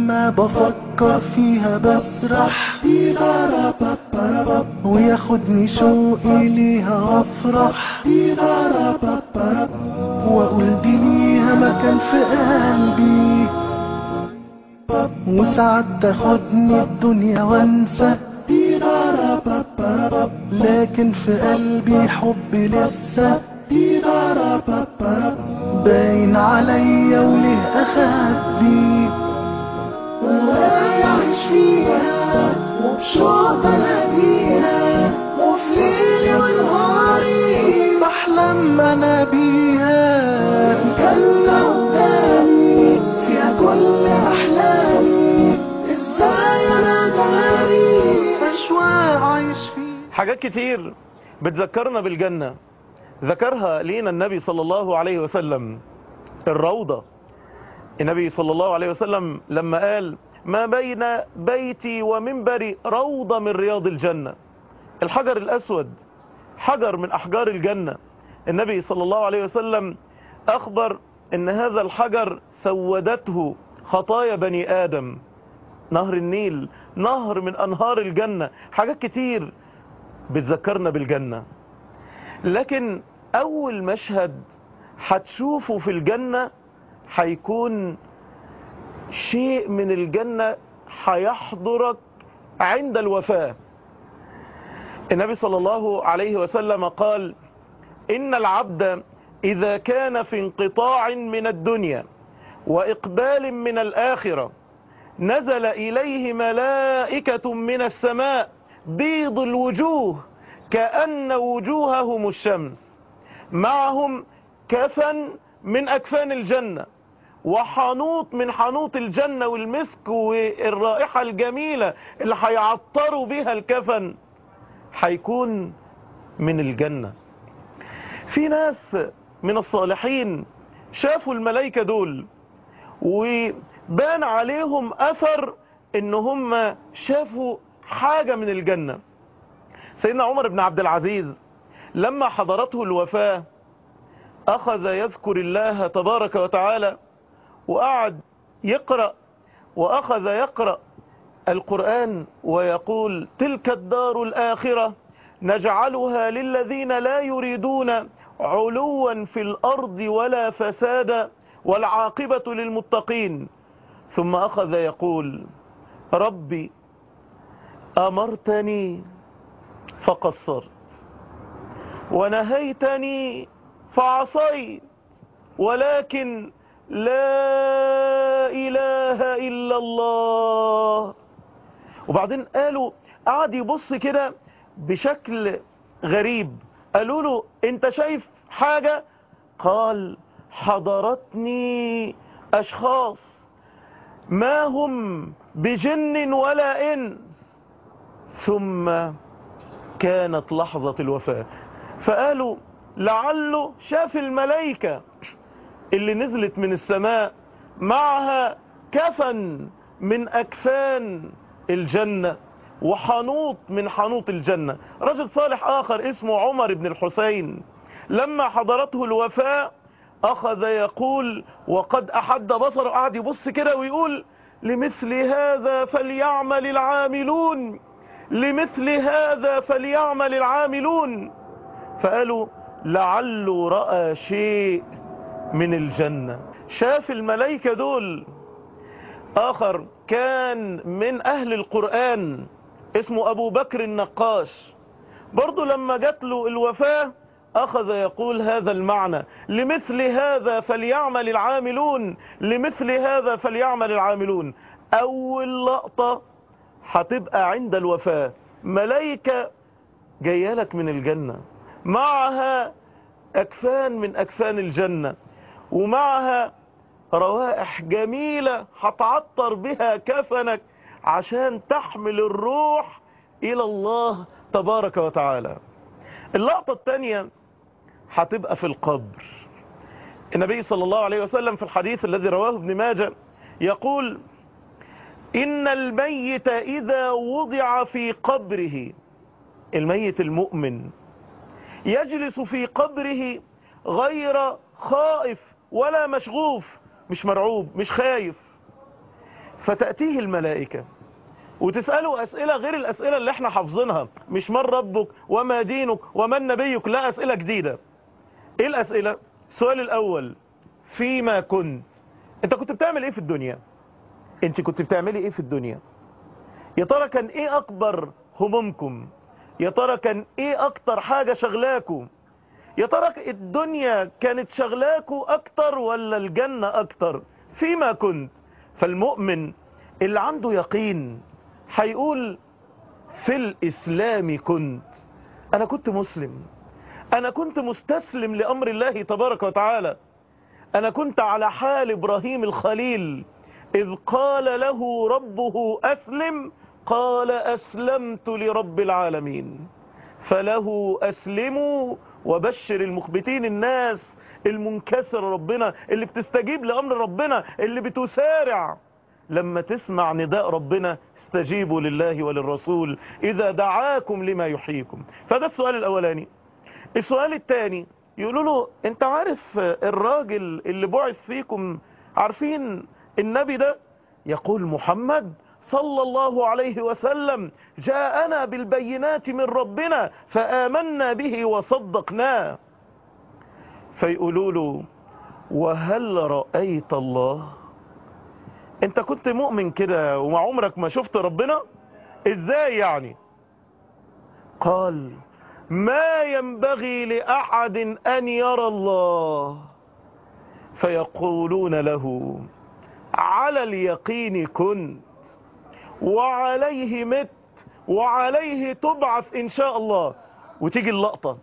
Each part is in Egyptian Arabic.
لما بفكر فيها بسرح وياخدني شوقي ليها افرح واقول دي ليها مكان في قلبي وساعات تاخدني الدنيا وانسى لكن في قلبي حب لسه باين عليا وليه اخبي وعايش فيها وبشوق بلاقيها وفي ليلي ونهاري بحلم انا بيها جنة قدامي فيها كل احلامي ازاي انا داري اشواق عايش فيها حاجات كتير بتذكرنا بالجنة ذكرها لينا النبي صلى الله عليه وسلم الروضة النبي صلى الله عليه وسلم لما قال ما بين بيتي ومنبري روضة من رياض الجنة الحجر الأسود حجر من أحجار الجنة النبي صلى الله عليه وسلم أخبر أن هذا الحجر سودته خطايا بني آدم نهر النيل نهر من أنهار الجنة حاجات كتير بتذكرنا بالجنة لكن أول مشهد هتشوفه في الجنة هيكون شيء من الجنة هيحضرك عند الوفاة النبي صلى الله عليه وسلم قال إن العبد إذا كان في انقطاع من الدنيا وإقبال من الآخرة نزل إليه ملائكة من السماء بيض الوجوه كأن وجوههم الشمس معهم كفن من أكفان الجنة وحنوط من حنوط الجنة والمسك والرائحة الجميلة اللي هيعطروا بها الكفن هيكون من الجنة في ناس من الصالحين شافوا الملائكة دول وبان عليهم أثر ان هم شافوا حاجة من الجنة سيدنا عمر بن عبد العزيز لما حضرته الوفاة أخذ يذكر الله تبارك وتعالى وقعد يقرأ وأخذ يقرأ القرآن ويقول تلك الدار الآخرة نجعلها للذين لا يريدون علوا في الأرض ولا فسادا والعاقبة للمتقين ثم أخذ يقول ربي أمرتني فقصرت ونهيتني فعصيت ولكن لا إله إلا الله وبعدين قالوا قعد يبص كده بشكل غريب قالوا له انت شايف حاجة قال حضرتني أشخاص ما هم بجن ولا إنس ثم كانت لحظة الوفاة فقالوا لعله شاف الملائكة اللي نزلت من السماء معها كفن من أكفان الجنة وحنوط من حنوط الجنة رجل صالح آخر اسمه عمر بن الحسين لما حضرته الوفاة أخذ يقول وقد أحد بصره قعد يبص كده ويقول لمثل هذا فليعمل العاملون لمثل هذا فليعمل العاملون فقالوا لعله رأى شيء من الجنة شاف الملائكة دول آخر كان من أهل القرآن اسمه أبو بكر النقاش برضو لما جات له الوفاة أخذ يقول هذا المعنى لمثل هذا فليعمل العاملون لمثل هذا فليعمل العاملون أول لقطة هتبقى عند الوفاة ملائكة جايه لك من الجنة معها أكفان من أكفان الجنة ومعها روائح جميلة هتعطر بها كفنك عشان تحمل الروح إلى الله تبارك وتعالى اللقطة الثانية هتبقى في القبر النبي صلى الله عليه وسلم في الحديث الذي رواه ابن ماجه يقول إن الميت إذا وضع في قبره الميت المؤمن يجلس في قبره غير خائف ولا مشغوف مش مرعوب مش خايف فتأتيه الملائكة وتسأله أسئلة غير الأسئلة اللي احنا حافظينها مش من ربك وما دينك ومن نبيك لا أسئلة جديدة ايه الأسئلة السؤال الأول فيما كنت انت كنت بتعمل ايه في الدنيا انت كنت بتعملي ايه في الدنيا يا ترى كان ايه اكبر همومكم يا ترى كان ايه اكتر حاجة شغلاكم يا ترى الدنيا كانت شغلاكوا اكتر ولا الجنة اكتر فيما كنت فالمؤمن اللي عنده يقين هيقول في الاسلام كنت انا كنت مسلم انا كنت مستسلم لامر الله تبارك وتعالى انا كنت على حال ابراهيم الخليل اذ قال له ربه اسلم قال اسلمت لرب العالمين فله اسلموا وبشر المخبتين الناس المنكسر ربنا اللي بتستجيب لامر ربنا اللي بتسارع لما تسمع نداء ربنا استجيبوا لله وللرسول اذا دعاكم لما يحييكم فده السؤال الاولاني السؤال الثاني يقولوا له انت عارف الراجل اللي بعث فيكم عارفين النبي ده يقول محمد صلى الله عليه وسلم جاءنا بالبينات من ربنا فآمنا به وصدقناه فيقولوا له وهل رأيت الله انت كنت مؤمن كده ومع عمرك ما شفت ربنا ازاي يعني قال ما ينبغي لأحد أن يرى الله فيقولون له على اليقين كنت وعليه مت وعليه تبعث إن شاء الله وتيجي اللقطة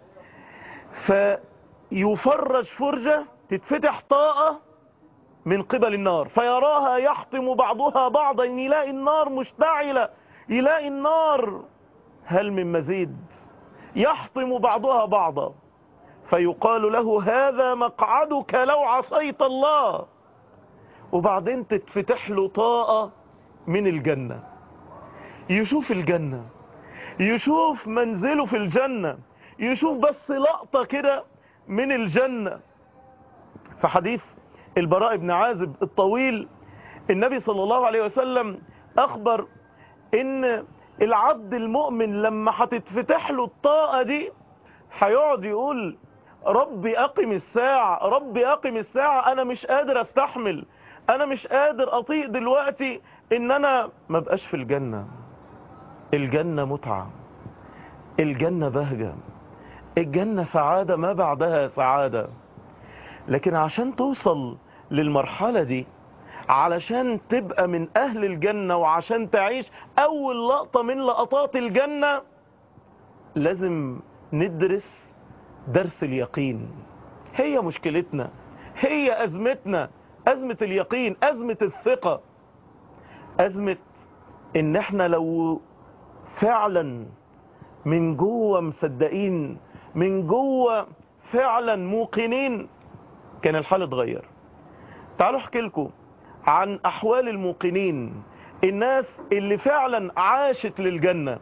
فيفرج فرجة تتفتح طاقة من قبل النار فيراها يحطم بعضها بعضا يلاقي النار مشتعلة يلاقي النار هل من مزيد يحطم بعضها بعضا فيقال له هذا مقعدك لو عصيت الله وبعدين تتفتح له طاقة من الجنة يشوف الجنة يشوف منزله في الجنة يشوف بس لقطة كده من الجنة في حديث البراء بن عازب الطويل النبي صلى الله عليه وسلم أخبر ان العبد المؤمن لما هتتفتح له الطاقة دي هيقعد يقول ربي أقم الساعة ربي أقم الساعة أنا مش قادر أستحمل أنا مش قادر أطيق دلوقتي إن أنا ما بقاش في الجنة الجنة متعة الجنة بهجة الجنة سعادة ما بعدها سعادة لكن عشان توصل للمرحلة دي علشان تبقى من أهل الجنة وعشان تعيش أول لقطة من لقطات الجنة لازم ندرس درس اليقين هي مشكلتنا هي أزمتنا أزمة اليقين أزمة الثقة أزمة إن احنا لو فعلا من جوه مصدقين من جوه فعلا موقنين كان الحال اتغير تعالوا احكي لكم عن احوال الموقنين الناس اللي فعلا عاشت للجنة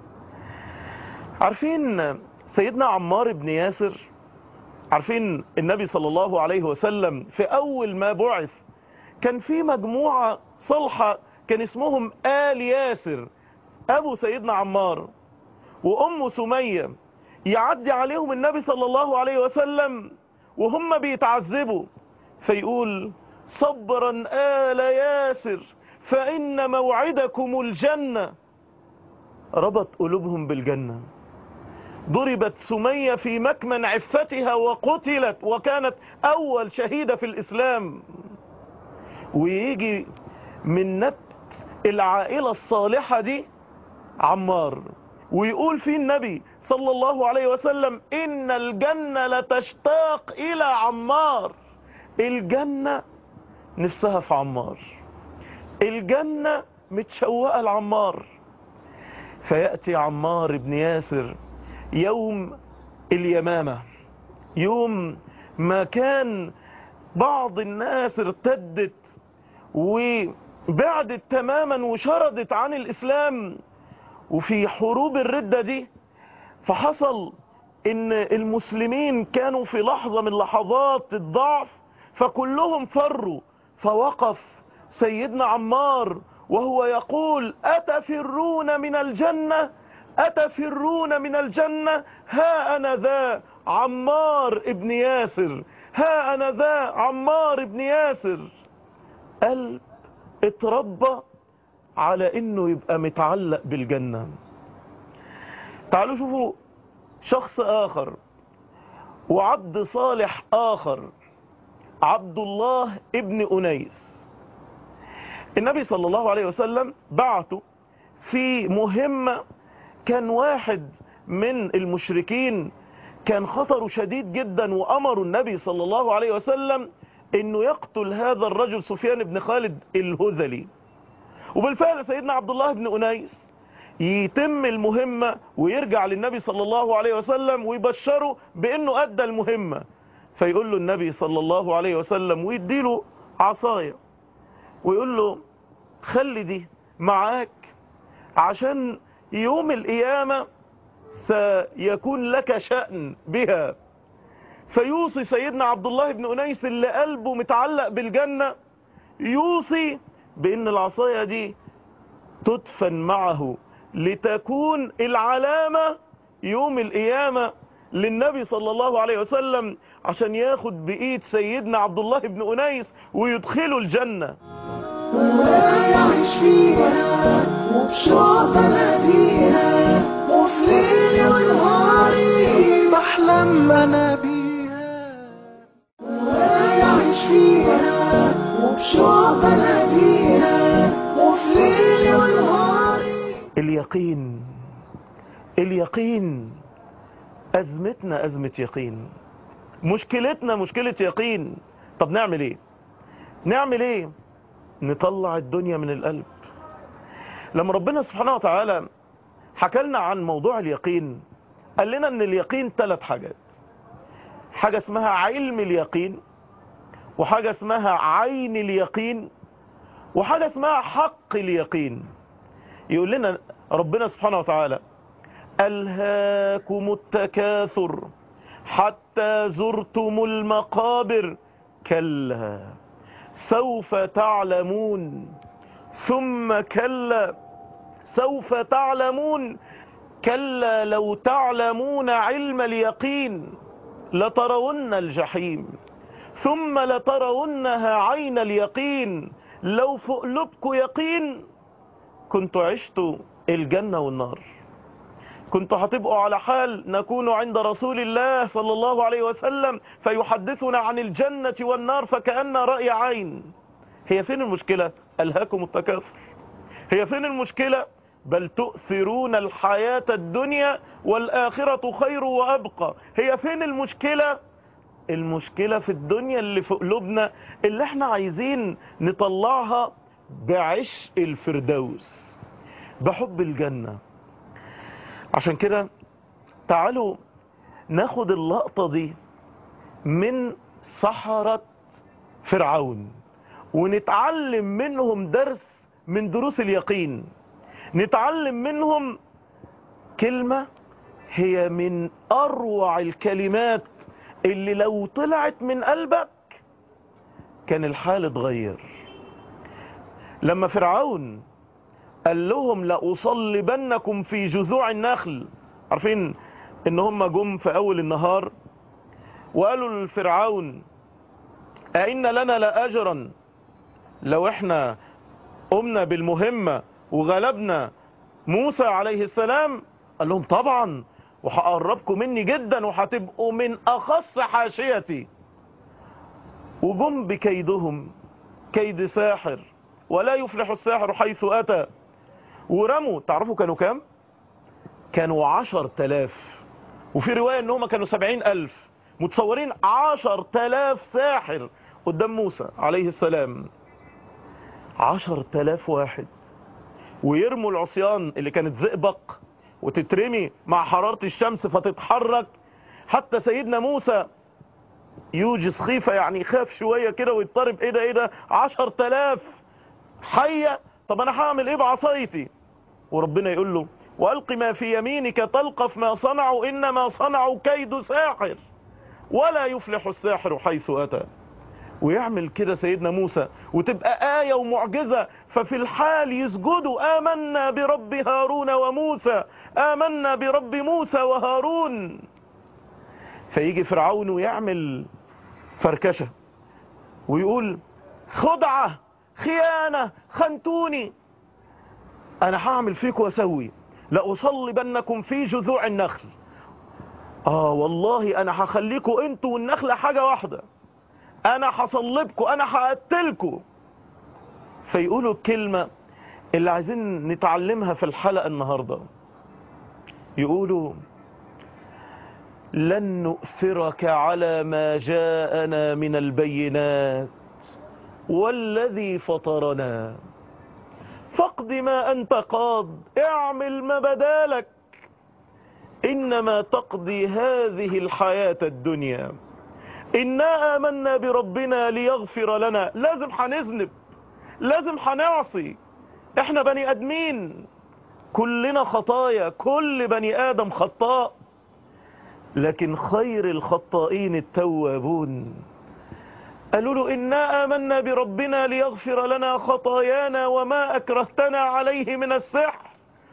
عارفين سيدنا عمار بن ياسر عارفين النبي صلى الله عليه وسلم في اول ما بعث كان في مجموعة صلحة كان اسمهم آل ياسر ابو سيدنا عمار وام سمية يعدي عليهم النبي صلى الله عليه وسلم وهم بيتعذبوا فيقول صبرا آل ياسر فإن موعدكم الجنة ربط قلوبهم بالجنة ضربت سمية في مكمن عفتها وقتلت وكانت أول شهيدة في الإسلام ويجي من نبت العائلة الصالحة دي عمار ويقول فيه النبي صلى الله عليه وسلم إن الجنة لتشتاق إلى عمار الجنة نفسها في عمار الجنة متشوقة لعمار فيأتي عمار بن ياسر يوم اليمامة يوم ما كان بعض الناس ارتدت وبعدت تماما وشردت عن الإسلام وفي حروب الردة دي فحصل ان المسلمين كانوا في لحظة من لحظات الضعف فكلهم فروا فوقف سيدنا عمار وهو يقول أتفرون من الجنة أتفرون من الجنة ها أنا ذا عمار ابن ياسر ها أنا ذا عمار ابن ياسر قلب اتربى على انه يبقى متعلق بالجنة تعالوا شوفوا شخص اخر وعبد صالح اخر عبد الله ابن انيس النبي صلى الله عليه وسلم بعته في مهمة كان واحد من المشركين كان خطره شديد جدا وامر النبي صلى الله عليه وسلم انه يقتل هذا الرجل سفيان بن خالد الهذلي وبالفعل سيدنا عبد الله بن أنيس يتم المهمة ويرجع للنبي صلى الله عليه وسلم ويبشره بأنه أدى المهمة فيقول له النبي صلى الله عليه وسلم ويديله عصاية ويقول له خلي دي معاك عشان يوم القيامة سيكون لك شأن بها فيوصي سيدنا عبد الله بن أنيس اللي قلبه متعلق بالجنة يوصي بأن العصاية دي تدفن معه لتكون العلامة يوم القيامة للنبي صلى الله عليه وسلم عشان ياخد بإيد سيدنا عبد الله بن أنيس ويدخله الجنة ويعيش فيها وبشوق بناديها وفي ليلي ونهاري بحلم انا بيها ويعيش فيها وبشوق بناديها وفي ليلي ونهاري اليقين اليقين أزمتنا أزمة يقين مشكلتنا مشكلة يقين طب نعمل ايه نعمل ايه نطلع الدنيا من القلب لما ربنا سبحانه وتعالى حكى لنا عن موضوع اليقين قال لنا ان اليقين ثلاث حاجات حاجة اسمها علم اليقين وحاجة اسمها عين اليقين وحاجة اسمها حق اليقين يقول لنا ربنا سبحانه وتعالى ألهاكم التكاثر حتى زرتم المقابر كلا سوف تعلمون ثم كلا سوف تعلمون كلا لو تعلمون علم اليقين لترون الجحيم ثم لترونها عين اليقين لو في قلوبكم يقين كنت عشت الجنة والنار كنت هتبقوا على حال نكون عند رسول الله صلى الله عليه وسلم فيحدثنا عن الجنة والنار فكأن رأي عين هي فين المشكلة ألهاكم التكاثر هي فين المشكلة بل تؤثرون الحياة الدنيا والآخرة خير وأبقى هي فين المشكلة المشكلة في الدنيا اللي في قلوبنا اللي احنا عايزين نطلعها بعشق الفردوس بحب الجنة عشان كده تعالوا ناخد اللقطة دي من سحرة فرعون ونتعلم منهم درس من دروس اليقين نتعلم منهم كلمة هي من أروع الكلمات اللي لو طلعت من قلبك كان الحال اتغير لما فرعون قال لهم لأصلبنكم في جذوع النخل عارفين ان هم جم في اول النهار وقالوا لفرعون أئن لنا لأجرا لو احنا قمنا بالمهمة وغلبنا موسى عليه السلام قال لهم طبعا وهقربكم مني جدا وهتبقوا من أخص حاشيتي وجم بكيدهم كيد ساحر ولا يفلح الساحر حيث أتى ورموا تعرفوا كانوا كام كانوا عشر تلاف وفي رواية ان هم كانوا سبعين ألف متصورين عشر تلاف ساحر قدام موسى عليه السلام عشر تلاف واحد ويرموا العصيان اللي كانت زئبق وتترمي مع حرارة الشمس فتتحرك حتى سيدنا موسى يوجس خيفة يعني يخاف شوية كده ويضطرب ايه ده ايه ده عشر تلاف حية طب انا هعمل ايه بعصايتي وربنا يقول له والق ما في يمينك تلقف ما صنعوا انما صنعوا كيد ساحر ولا يفلح الساحر حيث اتى ويعمل كده سيدنا موسى وتبقى آية ومعجزة ففي الحال يسجدوا آمنا برب هارون وموسى آمنا برب موسى وهارون فيجي فرعون ويعمل فركشة ويقول خدعة خيانة خنتوني أنا هعمل فيك وأسوي لأصلبنكم في جذوع النخل آه والله أنا هخليكم أنتوا والنخلة حاجة واحدة أنا هصلبكم أنا هقتلكم فيقولوا الكلمة اللي عايزين نتعلمها في الحلقة النهاردة يقولوا لن نؤثرك على ما جاءنا من البينات والذي فطرنا فاقض ما أنت قاض اعمل ما بدالك إنما تقضي هذه الحياة الدنيا إنا آمنا بربنا ليغفر لنا لازم هنذنب لازم هنعصي احنا بني ادمين كلنا خطايا كل بني ادم خطاء لكن خير الخطائين التوابون قالوا له إنا آمنا بربنا ليغفر لنا خطايانا وما أكرهتنا عليه من السحر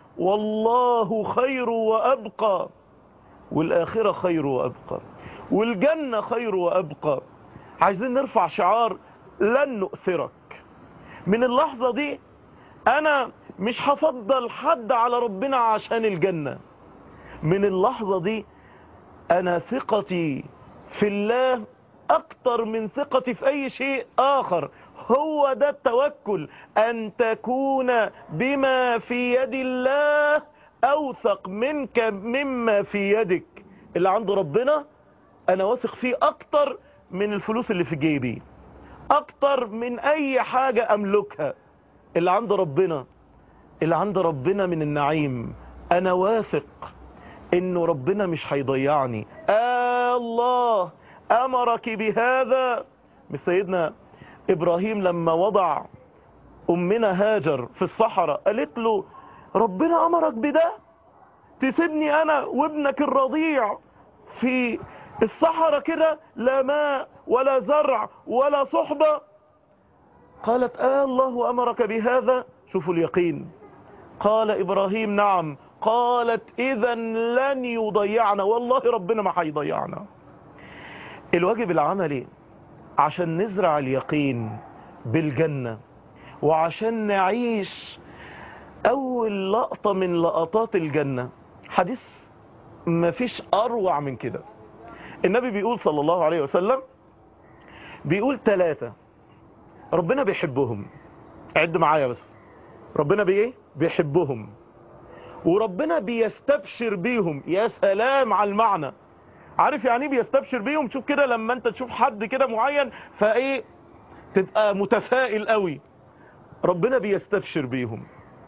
والله خير وأبقى والآخرة خير وأبقى والجنة خير وأبقى عايزين نرفع شعار لن نؤثرك من اللحظة دي أنا مش هفضل حد على ربنا عشان الجنة من اللحظة دي أنا ثقتي في الله أكتر من ثقتي في أي شيء آخر هو ده التوكل أن تكون بما في يد الله أوثق منك مما في يدك اللي عند ربنا أنا واثق فيه أكتر من الفلوس اللي في جيبي أكتر من أي حاجة أملكها اللي عند ربنا اللي عند ربنا من النعيم أنا واثق إنه ربنا مش هيضيعني آه الله أمرك بهذا مش سيدنا إبراهيم لما وضع أمنا هاجر في الصحراء قالت له ربنا أمرك بده تسيبني أنا وابنك الرضيع في الصحراء كده لا ماء ولا زرع ولا صحبة قالت آه الله أمرك بهذا شوفوا اليقين قال إبراهيم نعم قالت إذا لن يضيعنا والله ربنا ما هيضيعنا الواجب العملي عشان نزرع اليقين بالجنة وعشان نعيش أول لقطة من لقطات الجنة حديث ما فيش أروع من كده النبي بيقول صلى الله عليه وسلم بيقول ثلاثة ربنا بيحبهم عد معايا بس ربنا بإيه بيحبهم وربنا بيستبشر بيهم يا سلام على المعنى عارف يعني ايه بيستبشر بيهم شوف كده لما انت تشوف حد كده معين فايه تبقى متفائل قوي ربنا بيستبشر بيهم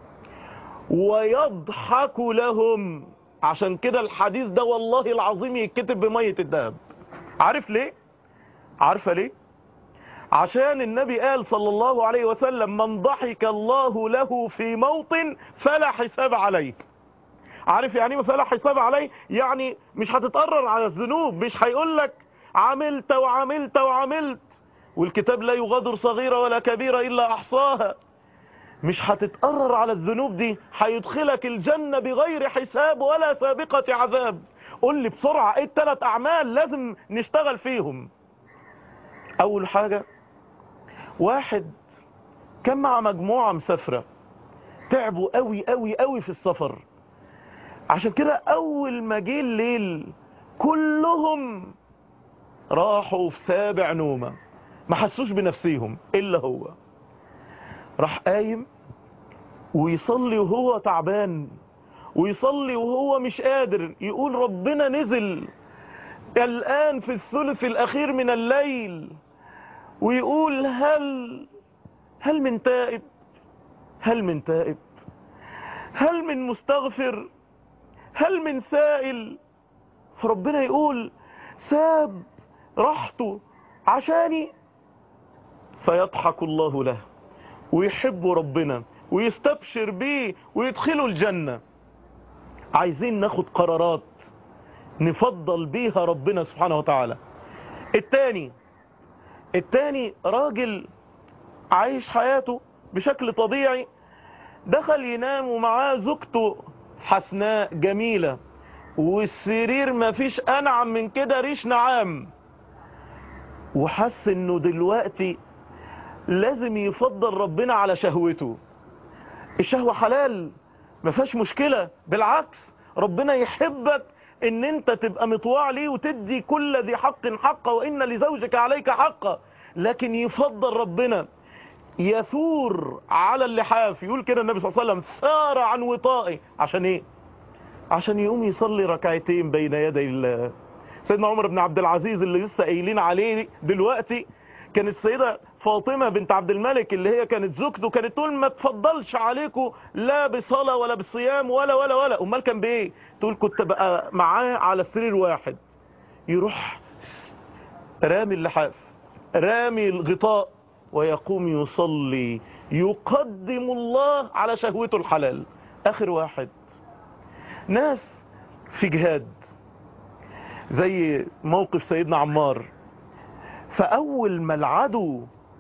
ويضحك لهم عشان كده الحديث ده والله العظيم يتكتب بمية الذهب عارف ليه عارفة ليه عشان النبي قال صلى الله عليه وسلم من ضحك الله له في موطن فلا حساب عليه عارف يعني ايه فلا حساب عليه يعني مش هتتقرر على الذنوب مش هيقول لك عملت وعملت وعملت والكتاب لا يغادر صغيرة ولا كبيرة إلا أحصاها مش هتتقرر على الذنوب دي هيدخلك الجنة بغير حساب ولا سابقة عذاب قول لي بسرعة ايه الثلاث أعمال لازم نشتغل فيهم أول حاجة واحد كان مع مجموعة مسافرة تعبوا قوي قوي قوي في السفر عشان كده أول ما جه الليل كلهم راحوا في سابع نومة ما حسوش بنفسيهم إلا هو راح قايم ويصلي وهو تعبان ويصلي وهو مش قادر يقول ربنا نزل الآن في الثلث الأخير من الليل ويقول هل هل من تائب هل من تائب هل من مستغفر هل من سائل فربنا يقول ساب راحته عشاني فيضحك الله له ويحب ربنا ويستبشر بيه ويدخله الجنة عايزين ناخد قرارات نفضل بيها ربنا سبحانه وتعالى التاني التاني راجل عايش حياته بشكل طبيعي دخل ينام ومعاه زوجته حسناء جميلة والسرير مفيش أنعم من كده ريش نعام وحس انه دلوقتي لازم يفضل ربنا على شهوته الشهوة حلال ما فيهاش مشكلة بالعكس ربنا يحبك ان انت تبقى مطواع ليه وتدي كل ذي حق حقه وان لزوجك عليك حقه لكن يفضل ربنا يثور على اللحاف يقول كده النبي صلى الله عليه وسلم ثار عن وطائه عشان ايه عشان يقوم يصلي ركعتين بين يدي الله سيدنا عمر بن عبد العزيز اللي لسه قايلين عليه دلوقتي كانت السيدة فاطمة بنت عبد الملك اللي هي كانت زوجته كانت تقول ما تفضلش عليكم لا بصلاة ولا بصيام ولا ولا ولا امال كان بايه تقول كنت بقى معاه على سرير واحد يروح رامي اللحاف رامي الغطاء ويقوم يصلي يقدم الله على شهوته الحلال اخر واحد ناس في جهاد زي موقف سيدنا عمار فاول ما العدو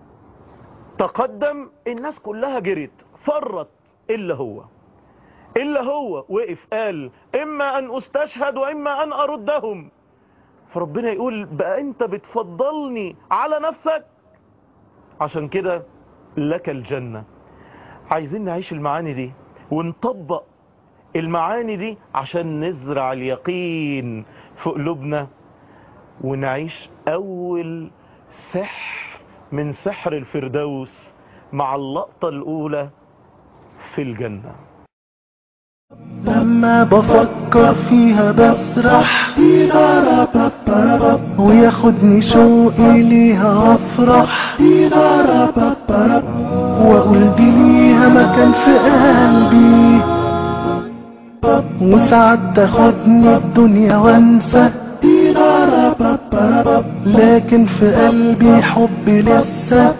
تقدم الناس كلها جرت فرت الا هو الا هو وقف قال اما ان استشهد واما ان اردهم فربنا يقول بقى انت بتفضلني على نفسك عشان كده لك الجنة عايزين نعيش المعاني دي ونطبق المعاني دي عشان نزرع اليقين في قلوبنا ونعيش اول سحر من سحر الفردوس مع اللقطة الاولى في الجنة لما بفكر فيها بسرح وياخدني شوقي ليها افرح واقول دي ليها مكان في قلبي وساعات تاخدني الدنيا وانسى لكن في قلبي حبي لسه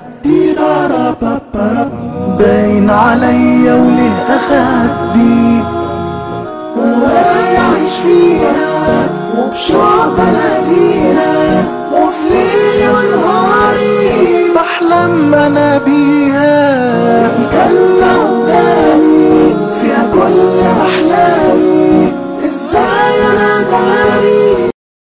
باين عليا وليه اخبي ويعيش فيها وبشوق بلاقيها وفي ليلي ونهاري بحلم انا بيها كلا قدامي فيها كل احلامي